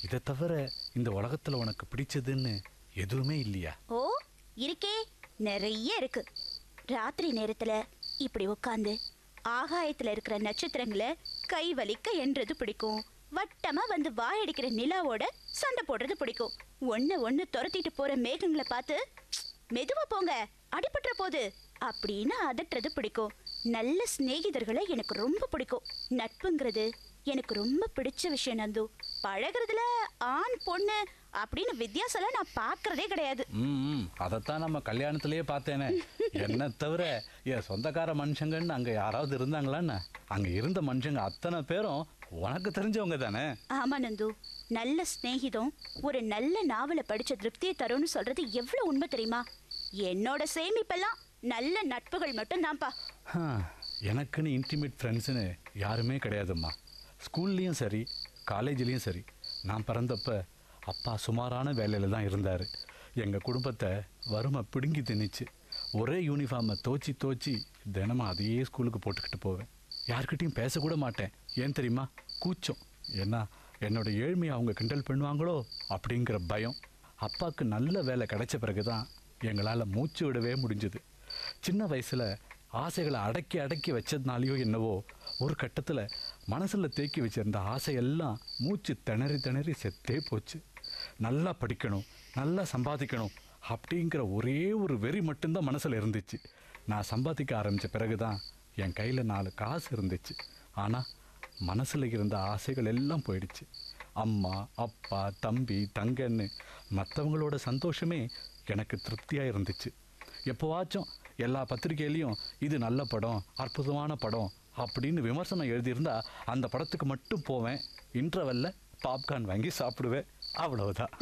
இதை தவிர இந்த உலகத்துல உனக்கு பிடிச்சதுன்னு எதுவுமே இல்லையா ஓ இருக்கே நிறைய இருக்கு ராத்திரி நேரத்துல இப்படி உட்காந்து ஆகாயத்துல இருக்கிற நட்சத்திரங்களை கை வலிக்க என்றது பிடிக்கும் வட்டமா வந்து வாயடிக்கிற நிலாவோட சண்டை போடுறது பிடிக்கும் ஒண்ணு ஒண்ணு துரத்திட்டு போற மேகங்களை பார்த்து "ப்ச், மெதுவா போங்க அடிபட்டுற போது அப்படின்னு அதட்டுறது பிடிக்கும் நல்ல சிநேகிதர்களை எனக்கு ரொம்ப பிடிக்கும் நட்புங்கிறது எனக்கு ரொம்ப பிடிச்ச விஷயம் நந்து பழகுறதுல ஆண் பொண்ணு அப்படின்னு வித்தியாசம்லாம் நான் பார்க்கறதே கிடையாது ம் அதைத்தான் நம்ம கல்யாணத்திலேயே பார்த்தேனே என்ன தவிர என் சொந்தக்கார மனுஷங்கன்னு அங்கே யாராவது இருந்தாங்களான்னு அங்கே இருந்த மனுஷங்க அத்தனை பேரும் உனக்கு தெரிஞ்சவங்க தானே ஆமா நந்து நல்ல சிநேகிதம் ஒரு நல்ல நாவலை படிச்ச திருப்தியை தரும்னு சொல்றது எவ்வளவு உண்மை தெரியுமா என்னோட சேமிப்பெல்லாம் நல்ல நட்புகள் மட்டும் தான்ப்பா ஆ, எனக்குன்னு இன்டிமேட் ஃப்ரெண்ட்ஸுன்னு யாருமே கிடையாதும்மா ஸ்கூல்லேயும் சரி காலேஜ்லேயும் சரி நான் பிறந்தப்ப அப்பா சுமாரான வேலையில் தான் இருந்தார் எங்கள் குடும்பத்தை வறுமை பிடுங்கி திணிச்சு ஒரே யூனிஃபார்மை தோச்சி தோச்சி தினமும் அதையே ஸ்கூலுக்கு போட்டுக்கிட்டு போவேன் யார்கிட்டயும் பேசக்கூட மாட்டேன் ஏன் தெரியுமா கூச்சம் ஏன்னா என்னோட ஏழ்மையை அவங்க கிண்டல் பண்ணுவாங்களோ அப்படிங்கிற பயம் அப்பாவுக்கு நல்ல வேலை கிடைச்ச பிறகு தான் எங்களால் மூச்சு விடவே முடிஞ்சுது சின்ன வயசில் ஆசைகளை அடக்கி அடக்கி வச்சதுனாலையோ என்னவோ ஒரு கட்டத்தில் மனசில் தேக்கி வச்சிருந்த ஆசையெல்லாம் மூச்சு திணறி திணறி செத்தே போச்சு நல்லா படிக்கணும் நல்லா சம்பாதிக்கணும் அப்படிங்கிற ஒரே ஒரு வெறி மட்டும்தான் மனசில் இருந்துச்சு நான் சம்பாதிக்க ஆரம்பித்த பிறகு தான் என் கையில் நாலு காசு இருந்துச்சு ஆனால் மனசில் இருந்த ஆசைகள் எல்லாம் போயிடுச்சு அம்மா அப்பா தம்பி தங்கன்னு மற்றவங்களோட சந்தோஷமே எனக்கு திருப்தியாக இருந்துச்சு எப்போவாச்சும் எல்லா பத்திரிக்கையிலையும் இது நல்ல படம் அற்புதமான படம் அப்படின்னு விமர்சனம் எழுதியிருந்தா அந்த படத்துக்கு மட்டும் போவேன் இன்டர்வெல்ல பாப்கார்ன் வாங்கி சாப்பிடுவேன் அவ்வளவுதான்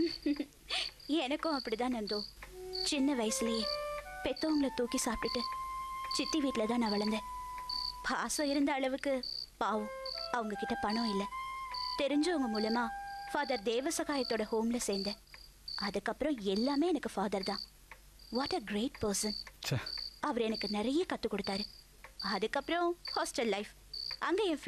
எனக்கும் அப்படிதான் நந்து சின்ன வயசுலயே பெத்தவங்களை தூக்கி சாப்பிட்டுட்டு சித்தி வீட்டில் தான் நான் வளர்ந்தேன் பாசம் இருந்த அளவுக்கு பாவம் அவங்க கிட்ட பணம் இல்லை தெரிஞ்சவங்க மூலமா ஃபாதர் தேவசகாயத்தோட ஹோம்ல சேர்ந்தேன் அதுக்கப்புறம் எல்லாமே எனக்கு ஃபாதர் தான் வாட் அ கிரேட் பர்சன் ச்சே அவர் எனக்கு நிறைய கற்றுக் கொடுத்தாரு அதுக்கப்புறம் ஹாஸ்டல் லைஃப் அங்கே என்